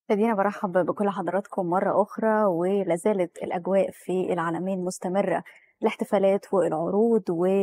خلينا برحب بكل حضراتكم مرة أخرى ولا زالت الأجواء في العالمين مستمرة الاحتفالات والعروض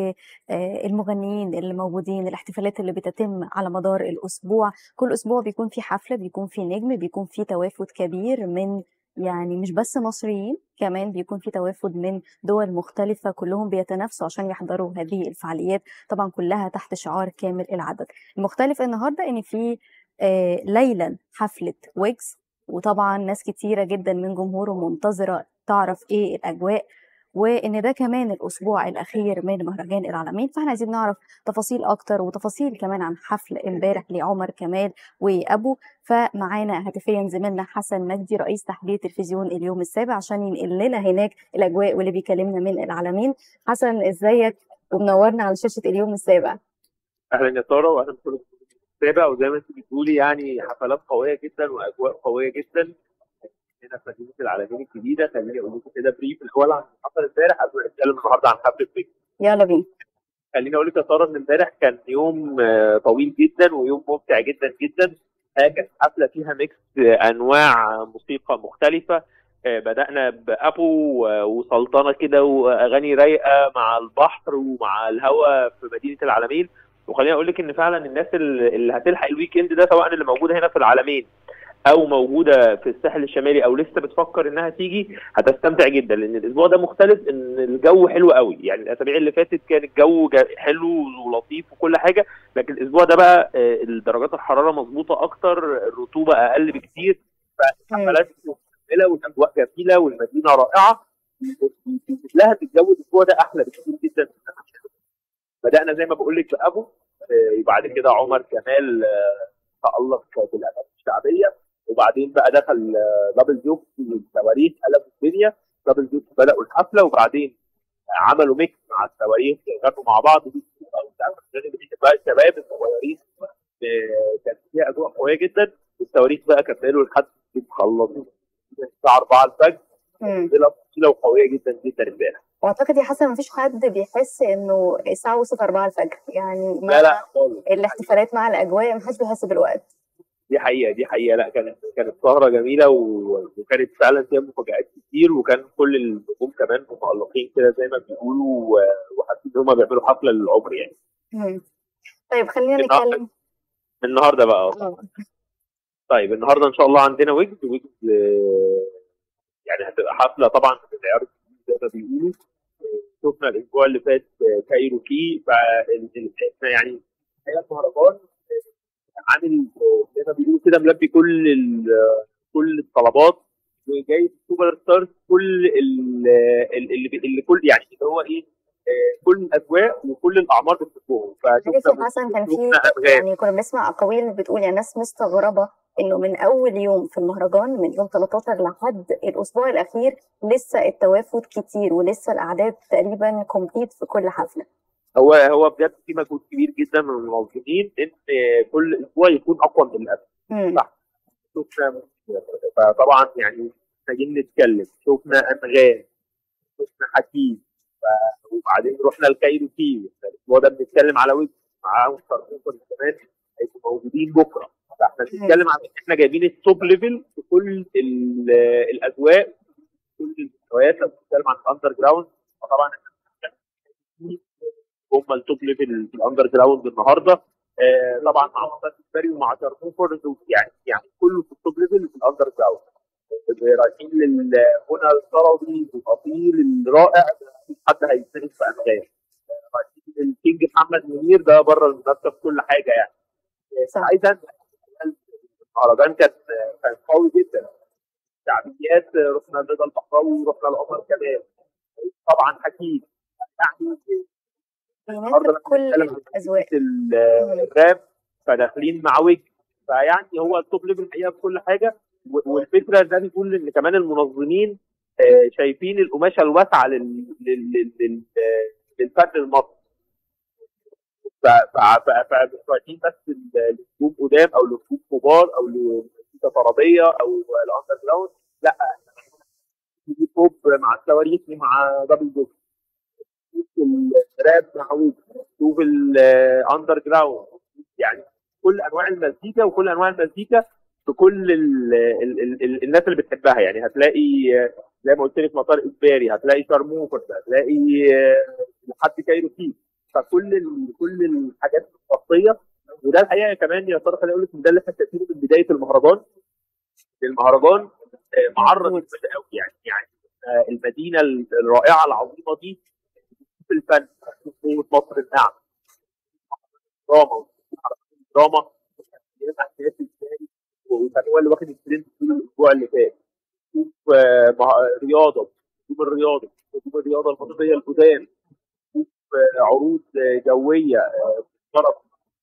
والمغنيين اللي موجودين الاحتفالات اللي بتتم على مدار الأسبوع كل أسبوع بيكون في حفلة بيكون في نجم بيكون في توافد كبير من يعني مش بس مصريين كمان بيكون في توافد من دول مختلفة كلهم بيتنافسوا عشان يحضروا هذه الفعاليات طبعا كلها تحت شعار كامل العدد المختلف النهاردة ان في آه ليلا حفلة ويجز وطبعا ناس كتيرة جدا من جمهوره منتظرة تعرف ايه الأجواء وان ده كمان الاسبوع الاخير من مهرجان العالمين فاحنا عايزين نعرف تفاصيل اكتر وتفاصيل كمان عن حفل امبارح لعمر كمال وابو فمعانا هاتفيا زميلنا حسن مجدي رئيس تحليل تلفزيون اليوم السابع عشان ينقل لنا هناك الاجواء واللي بيكلمنا من العالمين حسن ازيك ومنورنا على شاشه اليوم السابع اهلا يا ساره واهلا بكل السابع وزي ما انت بتقولي يعني حفلات قويه جدا واجواء قويه جدا هنا في مدينه العالمين الجديده خليني اقول لكم كده بريف الاول عن حصل امبارح قبل ما نتكلم النهارده عن حفله بيك يلا بينا خليني اقول لك يا ساره ان امبارح كان يوم طويل جدا ويوم ممتع جدا جدا كانت حفله فيها ميكس انواع موسيقى مختلفه بدانا بابو وسلطنه كده واغاني رايقه مع البحر ومع الهواء في مدينه العالمين وخليني اقول لك ان فعلا الناس اللي هتلحق الويك اند ده سواء اللي موجوده هنا في العالمين او موجوده في الساحل الشمالي او لسه بتفكر انها تيجي هتستمتع جدا لان الاسبوع ده مختلف ان الجو حلو قوي يعني الاسابيع اللي فاتت كان الجو حلو ولطيف وكل حاجه لكن الاسبوع ده بقى درجات الحراره مظبوطه اكتر الرطوبه اقل بكتير فالحفلات مكمله والاجواء جميله والمدينه رائعه لها في الجو الاسبوع ده احلى بكتير جدا بدانا زي ما بقول لك بابو وبعد كده عمر كمال تالق بالاغاني الشعبيه وبعدين بقى دخل دبل جوك والصواريخ قلبوا الدنيا دبل جوك بداوا الحفله وبعدين عملوا ميكس مع الصواريخ غنوا مع بعض بقى الشباب الصغيرين كانت فيها اجواء قويه جدا والصواريخ بقى كملوا لحد خلصوا الساعه 4 الفجر تفصيله وقويه جدا جدا امبارح واعتقد يا حسن مفيش حد بيحس انه الساعه وصلت 4 الفجر يعني مع لا لا خالص الاحتفالات مع الاجواء محدش بيحس بالوقت دي حقيقه دي حقيقه لا كانت كانت سهره جميله وكانت فعلا فيها مفاجات كتير وكان كل النجوم كمان متالقين كده زي ما بيقولوا وحاسين ان هم بيعملوا حفله للعمر يعني. مم. طيب خلينا نتكلم النهارده بقى اه طيب النهارده ان شاء الله عندنا ويجز ويجز يعني هتبقى حفله طبعا من العيار زي ما بيقولوا شفنا الاسبوع اللي فات كايروكي ف يعني هي المهرجان عامل زي ما بيقولوا كده ملبي كل كل الطلبات وجايب سوبر ستارز كل اللي اللي كل يعني اللي هو ايه كل الاجواء وكل الاعمار بتحبهم فشفنا حسن كان في يعني كنا بنسمع اقاويل بتقول يعني الناس مستغربه انه من اول يوم في المهرجان من يوم 13 لحد الاسبوع الاخير لسه التوافد كتير ولسه الاعداد تقريبا كومبليت في كل حفله هو هو بجد في مجهود كبير جدا من المنظمين ان كل اسبوع يكون اقوى من اللي قبل صح شفنا فطبعا يعني محتاجين نتكلم شفنا انغام شفنا حكيم وبعدين رحنا الكايروكي الاسبوع ده بنتكلم على وجه معاهم كمان هيبقوا موجودين بكره فاحنا بنتكلم عن احنا جايبين التوب ليفل في كل الاجواء كل المستويات لو بنتكلم عن الاندر جراوند فطبعا هم التوب ليفل في الاندر جراوند النهارده آه طبعا مع مصطفى البري ومع شارموفر يعني يعني كله في التوب ليفل في الاندر جراوند رايحين للغنى الطربي الاصيل الرائع مفيش حد هيتنافس في انغام رايحين للكينج محمد منير ده بره المنافسه في كل حاجه يعني ايضا المهرجان كان كان قوي جدا شعبيات رحنا لرضا البحراوي رحنا لعمر كمال طبعا حكيم يعني بيناسب كل الاذواق الراب فداخلين مع ويج فيعني هو التوب ليفل الحقيقه في كل حاجه والفكره ده بيقول ان كمان المنظمين شايفين القماشه الواسعه للفن المصري فمش رايحين بس لنجوم قدام او لنجوم كبار او لموسيقى طربيه او الاندر جراوند لا نجيب بوب مع الصواريخ مع دبل دوك الراب مع ويج شوف الاندر جراوند يعني كل انواع المزيكا وكل انواع المزيكا في كل ال ال ال ال الناس اللي بتحبها يعني هتلاقي زي ما قلت لك مطار اجباري هتلاقي شرموفرز هتلاقي لحد كايرو فيه فكل ال كل الحاجات الخاصيه وده الحقيقه كمان يا ترى خليني اقول لك ده اللي احنا شايفينه من بدايه المهرجان المهرجان معرض قوي يعني يعني المدينه الرائعه العظيمه دي في الفن في مصر النعم دراما دراما احداث ازاي وكان هو اللي واخد الترند في الاسبوع اللي فات شوف رياضه شوف الرياضه شوف الرياضه المصريه القدام شوف عروض جويه طرف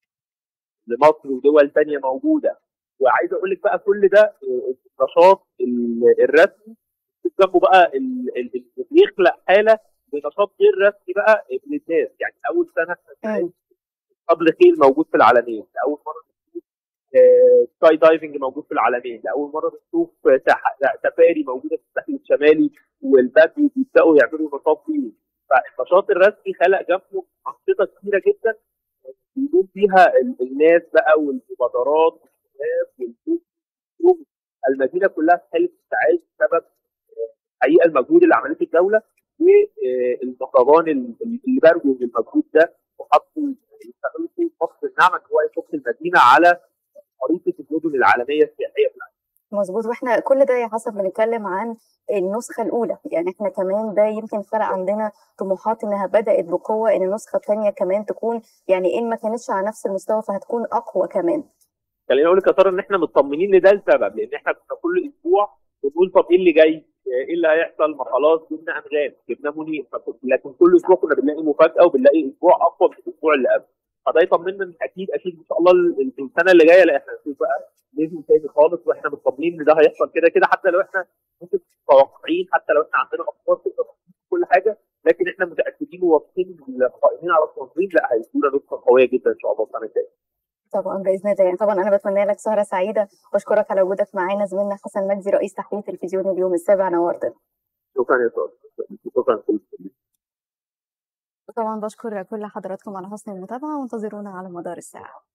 لمصر ودول ثانيه موجوده وعايز اقول لك بقى كل ده النشاط الرسمي جنبه بقى اللي بيخلق حاله لنشاط غير رسمي بقى للناس يعني اول سنه قبل خيل موجود في العالمين لاول مره بنشوف سكاي دايفنج موجود في العالمين لاول مره بنشوف سفاري موجوده في الساحل الشمالي والبدو بيبداوا يعملوا نشاط فيه فالنشاط الرسمي خلق جنبه انشطه كثيره جدا بيكون فيها الناس بقى والمبادرات والشباب المدينه كلها في حاله سعاده بسبب حقيقه المجهود اللي عملته الدوله والمهرجان اللي برجوا المجهود ده وحطوا يستغلوا فيه مصر النعمه ان هو يحط المدينه على خريطه المدن العالميه السياحيه في العالم. مظبوط واحنا كل ده يا حسب بنتكلم عن النسخه الاولى يعني احنا كمان ده يمكن خلق عندنا طموحات انها بدات بقوه ان النسخه الثانيه كمان تكون يعني ان ما كانتش على نفس المستوى فهتكون اقوى كمان. خليني اقول لك يا ترى ان احنا مطمنين لده لسبب لان احنا كنا كل اسبوع بنقول طب ايه اللي جاي؟ ايه اللي هيحصل؟ ما خلاص جبنا انغام، جبنا منير لكن كل اسبوع كنا بنلاقي مفاجاه وبنلاقي اسبوع اقوى من الاسبوع اللي قبل. فده يطمنا ان اكيد اكيد ان شاء الله السنه اللي جايه لا احنا هنشوف بقى ليفل تاني خالص واحنا مطمنين ان ده هيحصل كده كده حتى لو احنا ممكن متوقعين حتى لو احنا عندنا افكار تقدر كل حاجه لكن احنا متاكدين وواثقين القائمين على التنظيم لا هيكون نسخه قويه جدا ان شاء الله السنه الجايه. طبعا باذن الله يعني طبعا انا بتمنى لك سهره سعيده واشكرك على وجودك معانا زميلنا حسن مجدي رئيس تحرير تلفزيون اليوم السابع نورتنا. شكرا يا استاذ شكرا طبعا بشكر كل حضراتكم على حسن المتابعه وانتظرونا على مدار الساعه.